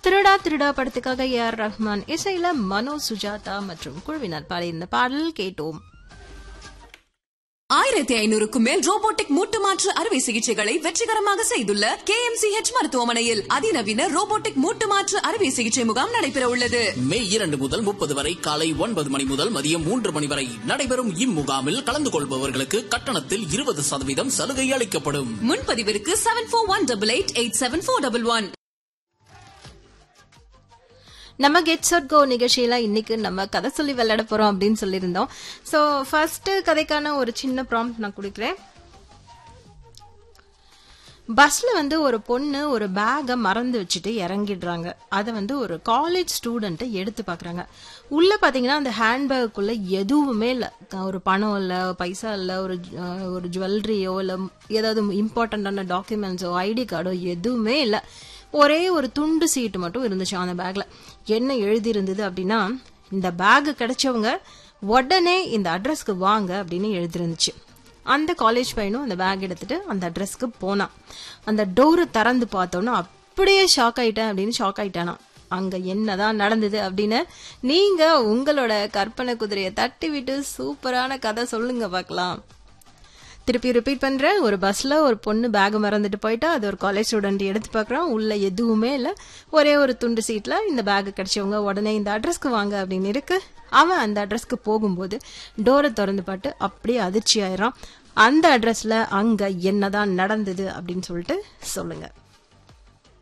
திருடா திருடா படத்துக்காக ஏ ஆர் ரஹ்மான் இசையில மனோ சுஜாதா மற்றும் குழுவினர் பாடிய இந்த பாடல் கேட்டோம் ஆயிரத்தி ஐநூறுக்கும் மேல் ரோபோட்டிக் மூட்டு மாற்று அறுவை சிகிச்சைகளை வெற்றிகரமாக செய்துள்ள கே எம் சி ஹெச் மருத்துவமனையில் அதிநவீன ரோபோட்டிக் மூட்டு மாற்று அறுவை சிகிச்சை முகாம் நடைபெற உள்ளது மே இரண்டு முதல் முப்பது வரை காலை ஒன்பது மணி முதல் மதியம் மூன்று மணி வரை நடைபெறும் இம்முகாமில் கலந்து கொள்பவர்களுக்கு கட்டணத்தில் இருபது சதவீதம் சலுகை அளிக்கப்படும் முன்பதிவிற்கு seven four one double eight eight seven four double one நம்ம கெட் சட் கோ நிகழ்ச்சியில இன்னைக்கு நம்ம கதை சொல்லி விளையாட போறோம் அப்படின்னு சொல்லியிருந்தோம் ஸோ ஃபர்ஸ்ட் கதைக்கான ஒரு சின்ன ப்ராம்ப்ட் நான் கொடுக்குறேன் பஸ்ல வந்து ஒரு பொண்ணு ஒரு பேக்கை மறந்து வச்சுட்டு இறங்கிடுறாங்க அதை வந்து ஒரு காலேஜ் ஸ்டூடெண்ட் எடுத்து பார்க்குறாங்க உள்ள பார்த்தீங்கன்னா அந்த ஹேண்ட்பேக்குள்ள எதுவுமே இல்லை ஒரு பணம் இல்லை பைசா இல்லை ஒரு அஹ், ஒரு ஜுவல்லரியோ இல்லை ஏதாவது இம்பார்ட்டண்ட்டான டாக்குமெண்ட்ஸோ ஐடி கார்டோ எதுவுமே இல்லை ஒரே ஒரு துண்டு சீட்டு மட்டும் இருந்துச்சு அந்த பேக்ல என்ன எழுதி இருந்தது அப்படின்னா இந்த பேக் கிடைச்சவங்க உடனே இந்த அட்ரஸ்க்கு வாங்க அப்படின்னு எழுதிருந்துச்சு அந்த காலேஜ் பையனும் அந்த பேக் எடுத்துட்டு அந்த அட்ரஸ்க்கு போனான் அந்த டோரை திறந்து பார்த்தோன்னா அப்படியே ஷாக் ஆயிட்டேன் அப்படின்னு ஷாக் ஆயிட்டானா அங்க என்னதான் நடந்தது அப்படின்னு நீங்க உங்களோட கற்பனை குதிரையை தட்டி விட்டு சூப்பரான கதை சொல்லுங்க பார்க்கலாம் திருப்பி ரிப்பீட் பண்றேன் ஒரு பஸ்ல ஒரு பொண்ணு பேக் மறந்துட்டு போயிட்டா அது ஒரு காலேஜ் ஸ்டூடெண்ட் எடுத்து பார்க்கறான் உள்ள எதுவுமே இல்ல ஒரே ஒரு துண்டு சீட்ல இந்த பேக் கிடைச்சவங்க உடனே இந்த அட்ரஸ்க்கு வாங்க அப்படின்னு இருக்கு அவன் அந்த அட்ரஸ்க்கு போகும்போது டோரை திறந்து பாட்டு அப்படியே அதிர்ச்சி ஆயிடுறான் அந்த அட்ரஸ்ல அங்க என்னதான் நடந்தது அப்படின்னு சொல்லிட்டு சொல்லுங்க